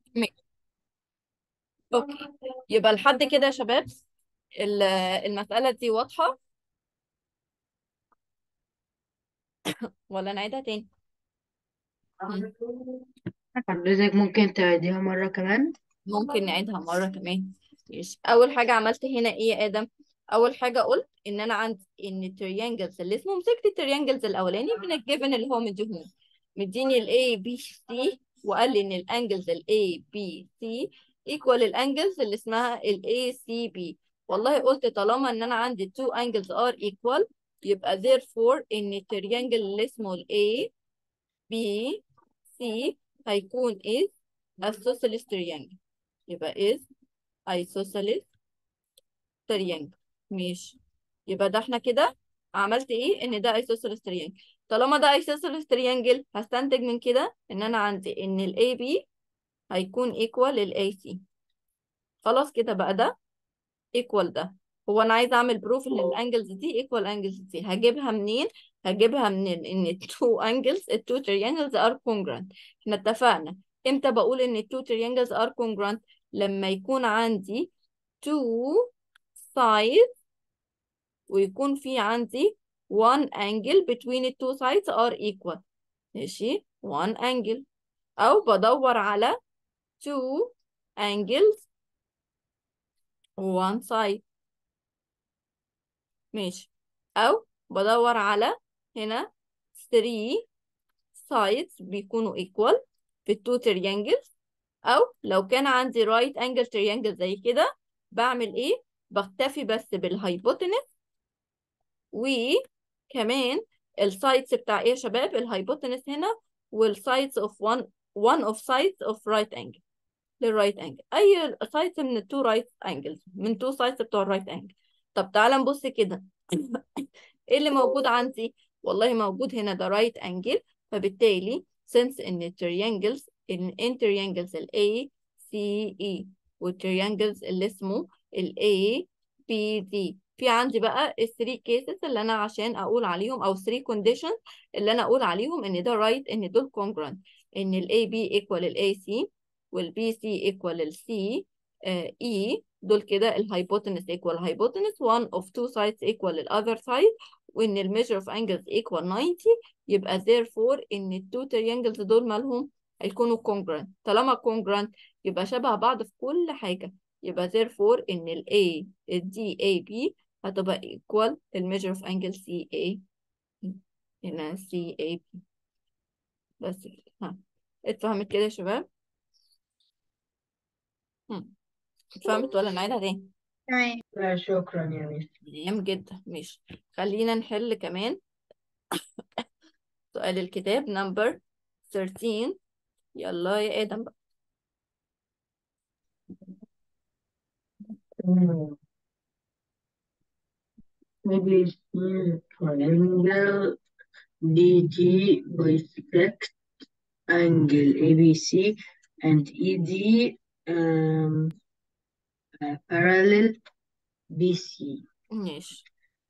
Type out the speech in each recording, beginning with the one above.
م- اوكي يبقى لحد كده يا شباب ال- المسألة دي واضحة ولا نعيدها تاني مم. حضرتك ممكن تعيديها مرة كمان ممكن نعيدها مرة كمان ماشي أول حاجة عملت هنا إيه يا آدم أول حاجة قلت إن أنا عندي إن التريانجلز اللي اسمه مسكت التريانجلز الأولاني من الجيفن اللي هو مديهم مديني ال A B C وقال لي إن الأنجلز ال A B C equal الأنجلز اللي اسمها ال A C B والله قلت طالما إن أنا عندي two angles are equal يبقى therefore إن التريانجل اللي اسمه ال A B C هيكون is isosceles triangle يبقى is isosceles triangle ماشي يبقى ده احنا كده عملت ايه ان ده isosceles triangle طالما ده isosceles triangle هستنتج من كده ان انا عندي ان ال AB هيكون equal لل AC خلاص كده بقى ده equal ده هو انا عايزه اعمل بروف ان الانجلز دي equal angles دي هجيبها منين هجيبها من ان التو angles التو triangles are congruent احنا اتفقنا امتى بقول ان التو triangles are congruent لما يكون عندي two sides ويكون في عندي one angle between the two sides are equal ماشي one angle أو بدور على two angles one side ماشي أو بدور على هنا three sides بيكونوا equal في التو triangles أو لو كان عندي right angle triangle زي كده بعمل إيه؟ بكتفي بس بالهايبوتنس وكمان السايدز بتاع ايه يا شباب الهايبوتنس هنا والسايدز اوف one one of sides of right angle للرايت انجل اي سايدز من التو رايت انجلز من تو سايدز بتوع الرايت انجل طب تعالى نبص كده ايه اللي موجود عندي والله موجود هنا ده رايت انجل فبالتالي since ان التريانجلز ان ان تريانجلز ال A C E والتريانجلز اللي اسمه ال A B D في عندي بقى ال 3 cases اللي انا عشان اقول عليهم او 3 conditions اللي انا اقول عليهم ان ده رايت ان دول congruent ان ال AB equal ال AC وال BC equal ال C uh, E دول كده الهايبوتنس equal hypotenuse one of two sides equal the other side وإن ال measure of angles equal 90 يبقى therefore إن ال two triangles دول مالهم هيكونوا congruent طالما congruent يبقى شبه بعض في كل حاجة يبقى therefore إن ال A ال DAB هتبقى equal ال measure of angle CA هنا CAB بس كده ها اتفهمت كده يا شباب؟ هم. اتفهمت ولا نعيدها تاني؟ تمام لا شكرا يا ميس تمام جدا ماشي خلينا نحل كمان سؤال الكتاب نمبر 13 يلا يا آدم بقى Maybe triangle DG bisect angle ABC and ED um, uh, parallel BC ماشي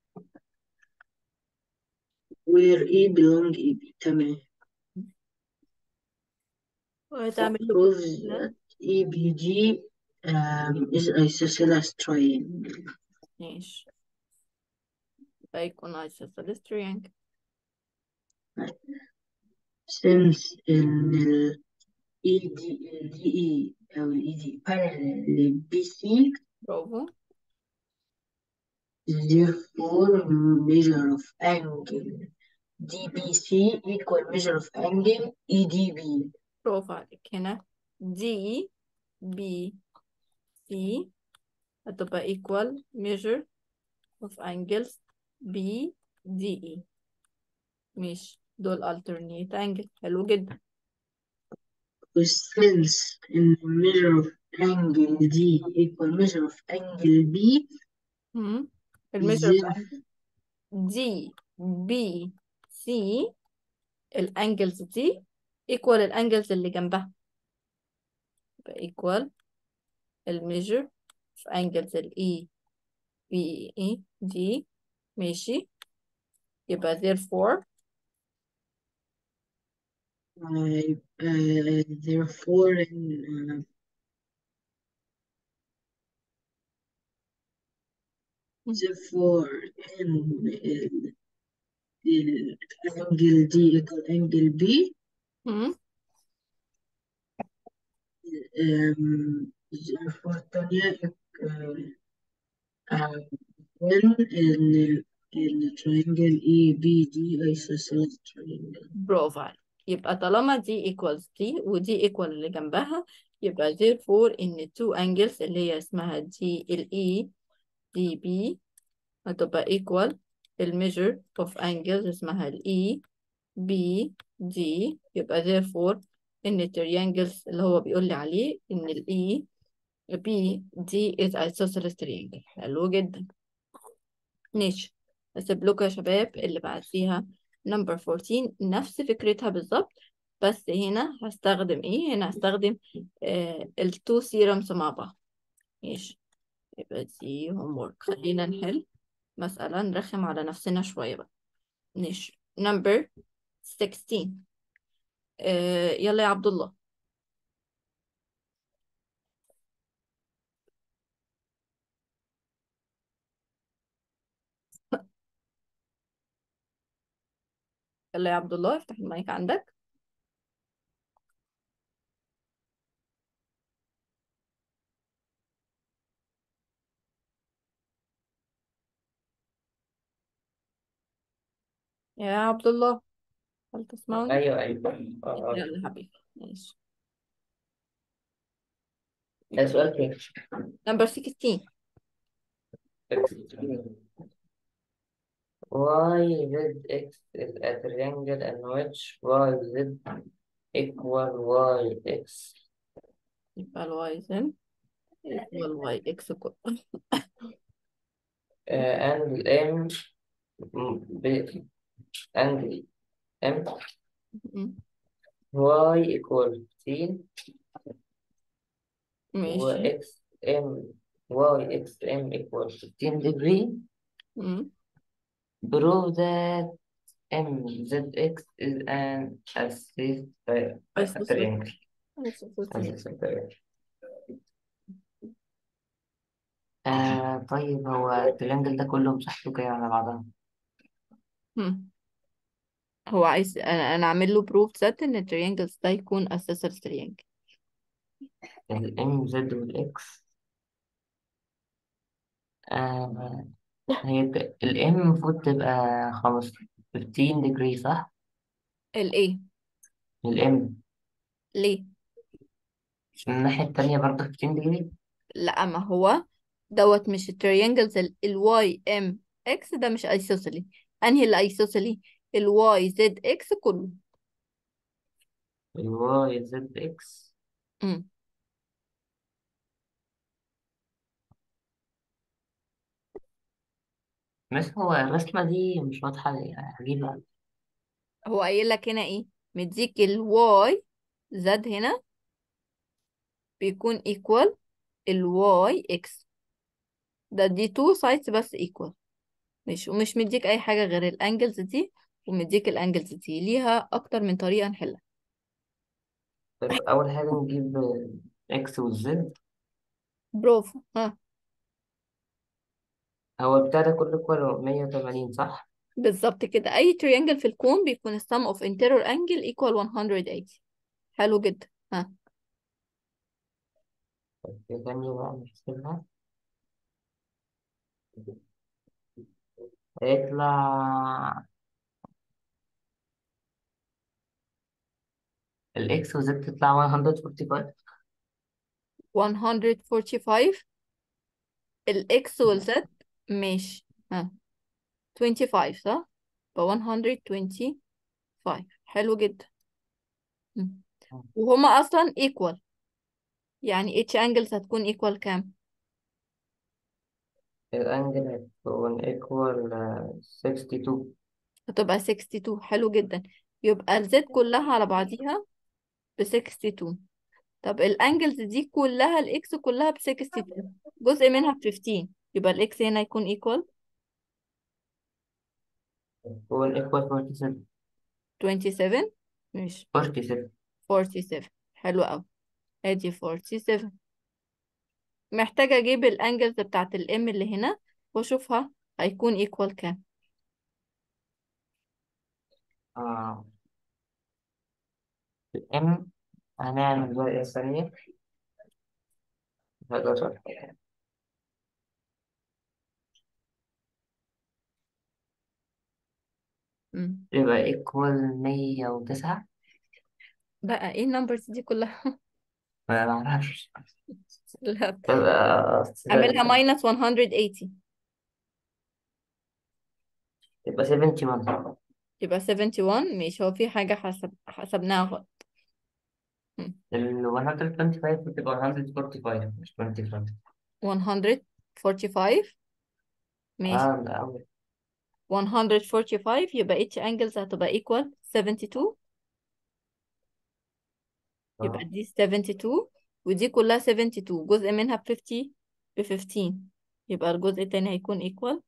where A belong AB تمام وهتعمل له prove كده. that ABG um, is isosceles triangle ماشي هيكون isosceles triangle since إن ال ED ال DE أو ال ED parallel لل BC برافو therefore measure of angle DBC equal measure of angle EDB برافو عليك هنا دي بي سي هتبقى equal measure of angles B D E ماشي دول alternate angle حلو جدا since in measure of angle D equal measure of angle B مم. الميجر of then angle D B C الانجلز دي equal الانجلز اللي جنبها يبقى equal الميجر في angles ال E B E D ماشي يبقى therefore يبقى therefore إن therefore إن ال- الأنجل دي equal أنجل B مم. um, therefore التانية equal um, when ال ال triangle EBD isosceles triangle برافو عليك يبقى طالما دي equals دي ودي equal اللي جنبها يبقى therefore إن two angles اللي هي اسمها دي ال E دي B هتبقى equal ال measure of angles اسمها ال E B D يبقى therefore إن ال triangles اللي هو بيقول لي عليه إن ال E B D is isosceles triangle حلو جدا ماشي هسيب لكم يا شباب اللي بعديها نمبر 14 نفس فكرتها بالظبط بس هنا هستخدم ايه هنا هستخدم آه التو سيرمز مع بعض ماشي يبقى دي هوم ورك خلينا نحل مسألة نرخم على نفسنا شوية بقى ماشي نمبر 16 آه يلا يا عبد الله يلا يا عبد الله افتح المايك عندك يا عبد الله هل تسمعني ايوه ايوه اه يلا حبيبي ماشي ده سؤال تاني نمبر 16 Why ZX is a triangle in which YZ equal YX يبقى الواي زن equal y x كله uh, and M ب angle M م- Y equal 15 ماشي و X M Y X M equal 15 degree م- prove that MZX is an isosceles isosceles triangle isosceles isosceles triangle آه طيب هو التريانجل ده كله مساحته كام على بعضها؟ م. هو عايز انا انا اعمل له بروف ذات ان التريانجلز ده يكون isosceles triangle الام زد والاكس آه هي الام المفروض تبقى خمس 15 degree صح؟ الايه الام ليه الناحية التانية برضه 15 degree لا ما هو دوت مش التريانجلز الواي ام اكس ده مش ايسوسيلي انهي الايسوسيلي الواي زد اكس كله الواي زد اكس م. بس هو الرسمة دي مش واضحة عجيبة هو قايل لك هنا ايه مديك الواي زد هنا بيكون equal الواي اكس ده دي تو سايدز بس equal مش ومش مديك اي حاجة غير الانجلز دي ومديك الانجلز دي ليها اكتر من طريقة نحلها طيب أول حاجة نجيب اكس والزد برافو ها هو البتاع ده كله كله 180 صح؟ بالظبط كده اي تريانجل في الكون بيكون السم اوف interior angle equal 180 حلو جدا ها طيب ثانية بقى نحسبها هيطلع الاكس والزد تطلع 145 145 الاكس والزد ماشي ها 25 صح ف 125 حلو جدا م. وهما اصلا equal يعني each angles هتكون equal كام الانجل هتكون equal 62 هتبقى 62 حلو جدا يبقى الزد كلها على بعضيها ب 62 طب الانجلز دي كلها الاكس كلها ب 62 جزء منها ب 15 يبقى الاكس هنا يكون equal هتكون equal 47 27 ماشي 47 47 حلو قوي ادي 47 محتاجة اجيب الانجلز بتاعت الام اللي هنا واشوفها هيكون ايكوال كام آه الام هنعمل بقى ايه ثانية 11 مم. يبقى ايكوال 109 بقى ايه النمبرز دي كلها ما معرفش لا تبقى اعملها ماينس 180 يبقى 71 يبقى 71 ماشي هو في حاجة حسب حسبناها غلط مم. ال 125 بتبقى 145 مش 25 145 ماشي اه لا أوي 145 يبقى each angles هتبقى equal 72 يبقى اه دي 72 ودي كلها 72 جزء منها ب 50 ب 15 يبقى الجزء التاني هيكون equal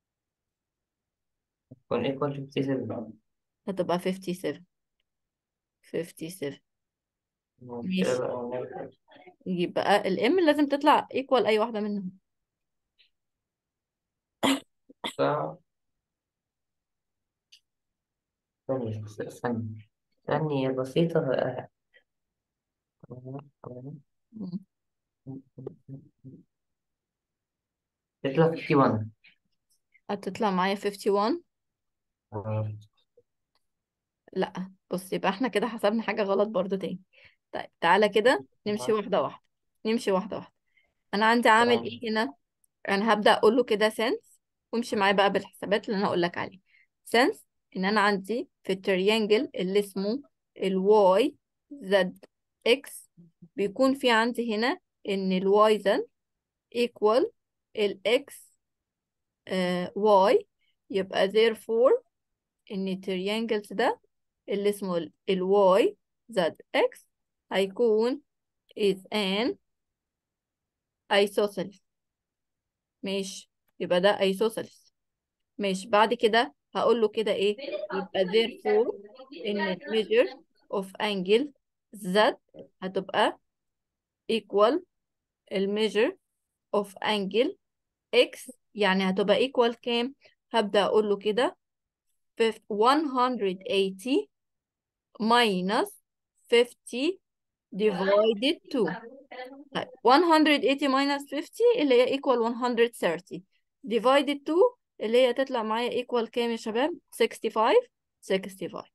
يكون ايكوال 57 هتبقى 57 57 ماشي كده ماشي بقى نعمل يبقى الام لازم تطلع equal اي واحدة منهم ساعة ثانية ثانية ثانية بسيطة بقى مم. تطلع 51 هتطلع معايا 51 آه. لا بص يبقى احنا كده حسبنا حاجة غلط برضو تاني طيب تعالى كده نمشي واحدة واحدة نمشي واحدة واحدة انا عندي عامل تمام ايه هنا انا هبدأ اقول له كده سنس وامشي معايا بقى بالحسابات اللي انا اقول لك عليها سنس ان انا عندي في التريانجل اللي اسمه الواي زد اكس بيكون في عندي هنا ان الواي زد equal الاكس واي يبقى therefore ان التريانجلز ده اللي اسمه الواي زد اكس هيكون is an isosceles ماشي يبقى ده isosceles ماشي بعد كده هقول له كده ايه يبقى therefore ان ال measure of angle z هتبقى equal ال measure of angle x يعني هتبقى equal كام هبدأ اقول له كده fif- 180 minus 50 divided 2 طيب 180 minus 50 اللي هي equal 130 divided 2 اللي هي تطلع معايا equal كام يا شباب 65 65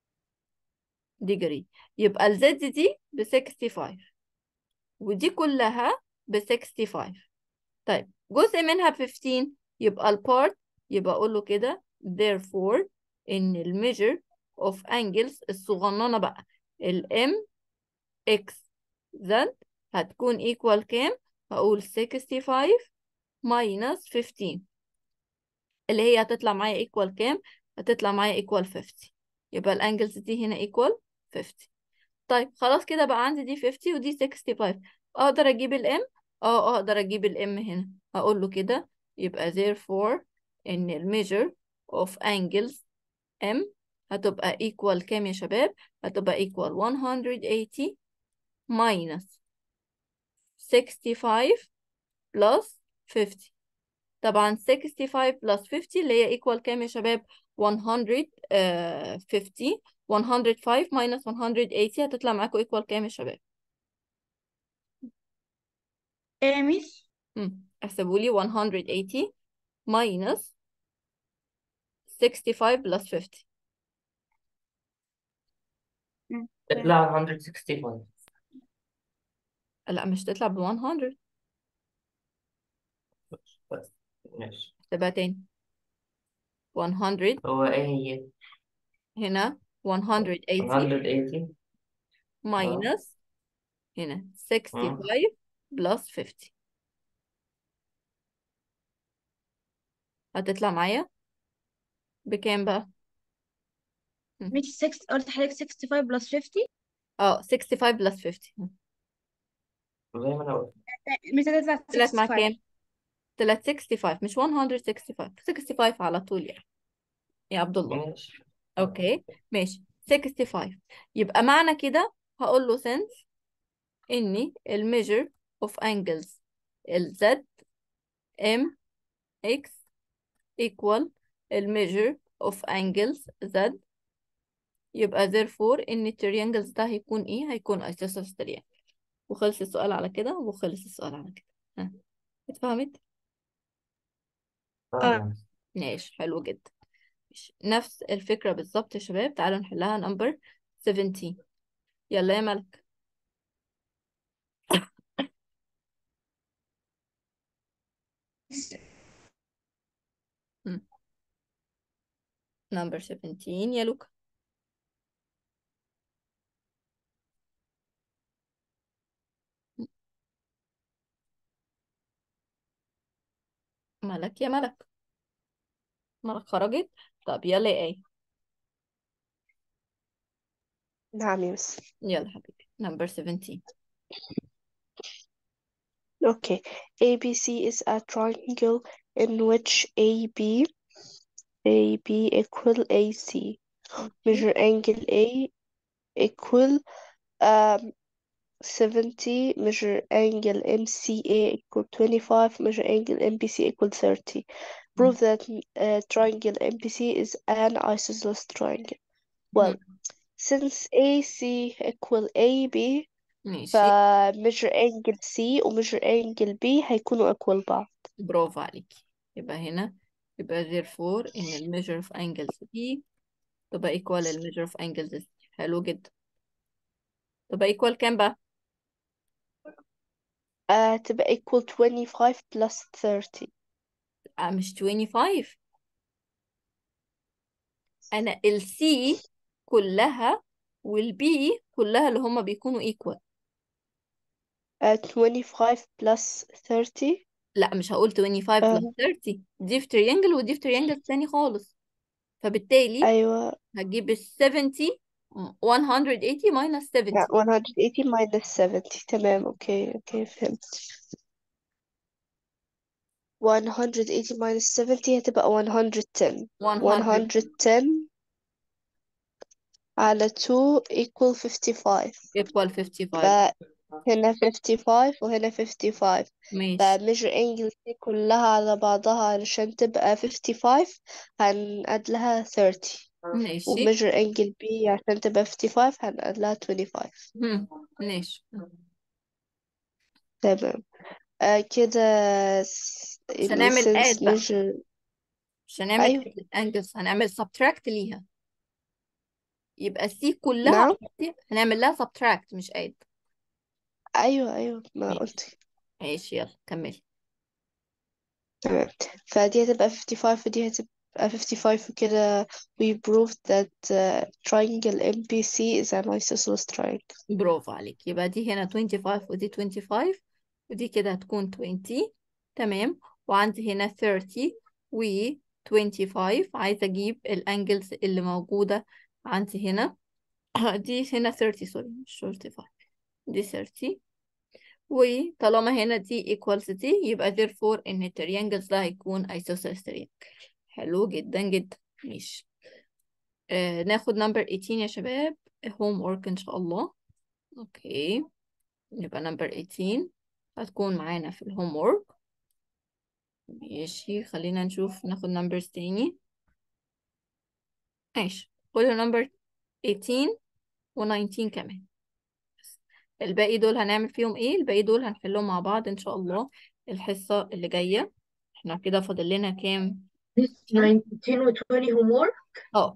degree يبقى ال Z دي ب 65 ودي كلها ب 65 طيب جزء منها ب 15 يبقى البارت يبقى اقول له كده therefore ان ال measure of angles الصغننة بقى ال M X Z هتكون equal كام هقول 65 minus 15 اللي هي هتطلع معايا equal كام هتطلع معايا equal 50 يبقى الانجلز دي هنا equal 50 طيب خلاص كده بقى عندي دي 50 ودي 65 اقدر اجيب الام اه اقدر اجيب الام هنا هقول له كده يبقى therefore ان ال measure of angles m هتبقى equal كام يا شباب هتبقى equal 180 minus 65 plus 50 طبعا 65 plus 50 اللي هي equal كام يا شباب 150 105 minus 180 هتطلع معاكم equal كام يا شباب ايه ميس مم. احسبوا لي 180 minus 65 plus 50 مم. تطلع 165 لا مش تطلع ب 100 بس ماشي احسبها تاني 100 هو ايه هي هنا 180 180 اه minus هنا 65 مم. plus 50 هتطلع معايا بكام بقى؟ مم. ميس 6 قلت حضرتك 65 بلس 50 اه 65 plus 50 زي ما انا قلت ميس هتطلع طلعت مع 65 كام؟ طلعت 65 مش 165 65 على طول يعني يا عبد الله ماشي اوكي ماشي 65 يبقى معنى كده هقول له since إني ال measure of angles ال Z M X equal ال measure of angles Z يبقى therefore إن ال triangles ده هيكون إيه؟ هيكون isosceles triangle وخلص السؤال على كده وخلص السؤال على كده ها اتفهمت؟ اه ماشي حلو جدا ماشي. نفس الفكرة بالظبط يا شباب تعالوا نحلها نمبر 17 يلا يا ملك نمبر 17 يا لوكا ملك يا ملك ملك خرجت طب يلا يا ايه نعم يا مس يلا حبيبي نمبر 17 Okay. ABC is a triangle in which AB AB equal AC. Measure angle A equal um 70. Measure angle MCA equal 25. Measure angle MBC equal 30. Prove that uh, triangle MBC is an isosceles triangle. Well, since AC equal AB ف ماشي measure angle C و measure angle B هيكونوا equal بعض. برافو عليكي يبقى هنا يبقى therefore إن ال measure of angles B تبقى equal ال measure of angles C حلو جدا تبقى equal كام بقى؟ آه تبقى equal 25 plus 30. آه مش 25 أنا ال C كلها وال B كلها اللي هما بيكونوا equal آه 25 plus 30. لا مش هقول 25 plus آه 30 دي في triangle ودي في triangle تاني خالص فبالتالي أيوة هجيب ال 70 180 minus 70 لا 180 minus 70 تمام أوكي أوكي فهمت. 180 minus 70 هتبقى 110. 100 110 على 2 equal 55. equal 55 فهنا 55 وهنا 55. ماشي فميجر انجل دي كلها على بعضها علشان تبقى 55 هنقعد لها 30 ماشي وميجر انجل بي عشان تبقى 55 هنقعد لها 25 هم، ماشي تمام آه كده س- مش إن هنعمل since add بقى measure مش هنعمل أيوه add للangles هنعمل subtract ليها يبقى C كلها نعم على- هنعمل لها subtract مش add أيوه أيوه ما ماشي قلت ماشي يلا كملي تمام فدي هتبقى 55 ودي هتبقى 55 وكده we proved that uh, triangle MBC is an isosceles triangle برافو عليك يبقى دي هنا 25 ودي 25 ودي كده هتكون 20 تمام وعندي هنا 30 و 25 عايزة أجيب الأنجلز اللي موجودة عندي هنا دي هنا 30 سوري مش 35 دي 30 وطالما هنا دي equals دي يبقى therefore إن التريانجلز ده هيكون isosceles triangle حلو جدا جدا ماشي آه ناخد نمبر 18 يا شباب homework إن شاء الله أوكي يبقى نمبر 18 هتكون معانا في الهوم وورك ماشي خلينا نشوف ناخد نمبرز تاني ماشي خدوا نمبر 18 و19 كمان الباقي دول هنعمل فيهم ايه الباقي دول هنحلهم مع بعض ان شاء الله الحصة اللي جاية احنا كده فاضل لنا كام 19 و 20 homework اه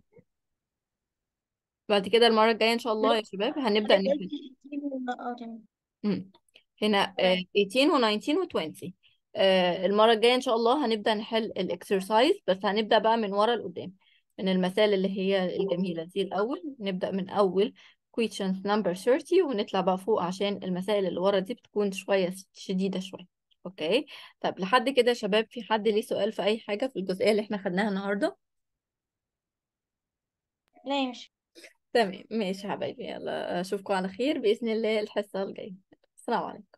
بعد كده المرة الجاية ان شاء الله يا شباب هنبدأ نحل اه تمام مم. هنا آه، 18 و 19 و 20 آه، المرة الجاية إن شاء الله هنبدأ نحل الإكسرسايز بس هنبدأ بقى من ورا لقدام من المسائل اللي هي الجميلة دي الأول نبدأ من أول questions number 30 ونطلع بقى فوق عشان المسائل اللي ورا دي بتكون شوية شديدة شوية أوكي طب لحد كده يا شباب في حد ليه سؤال في أي حاجة في الجزئية اللي احنا خدناها النهاردة لا مش تمام ماشي يا حبايبي يلا أشوفكم على خير بإذن الله الحصة الجاية السلام عليكم